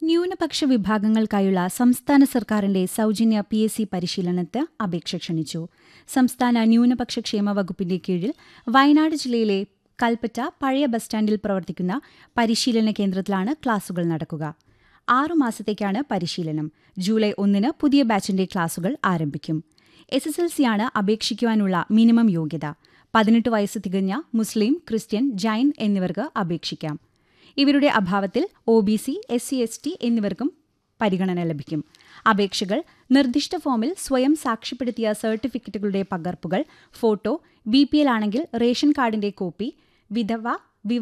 ന്യൂനപക്ഷ വിഭാഗങ്ങൾക്കായുള്ള സംസ്ഥാന സർക്കാരിന്റെ സൗജന്യ പി എസ് സി പരിശീലനത്തിന് അപേക്ഷ ക്ഷണിച്ചു സംസ്ഥാന ന്യൂനപക്ഷ ക്ഷേമ വകുപ്പിന്റെ കീഴിൽ വയനാട് ജില്ലയിലെ കൽപ്പറ്റ പഴയ ബസ് സ്റ്റാൻഡിൽ പ്രവർത്തിക്കുന്ന പരിശീലന കേന്ദ്രത്തിലാണ് ക്ലാസുകൾ നടക്കുക ആറു മാസത്തേക്കാണ് പരിശീലനം ജൂലൈ ഒന്നിന് പുതിയ ബാച്ചിന്റെ ക്ലാസുകൾ ആരംഭിക്കും എസ് എസ് എൽ സിയാണ് അപേക്ഷിക്കുവാനുള്ള മിനിമം യോഗ്യത പതിനെട്ട് വയസ്സ് തികഞ്ഞ മുസ്ലിം ക്രിസ്ത്യൻ ജൈൻ എന്നിവർക്ക് അപേക്ഷിക്കാം ഇവരുടെ അഭാവത്തിൽ O B C S C S T എന്നിവർക്കും പരിഗണന ലഭിക്കും അപേക്ഷകൾ നിർദ്ദിഷ്ട ഫോമിൽ സ്വയം സാക്ഷ്യപ്പെടുത്തിയ സർട്ടിഫിക്കറ്റുകളുടെ പകർപ്പുകൾ ഫോട്ടോ ബി പി എൽ ആണെങ്കിൽ റേഷൻ കാർഡിന്റെ കോപ്പി വിധവ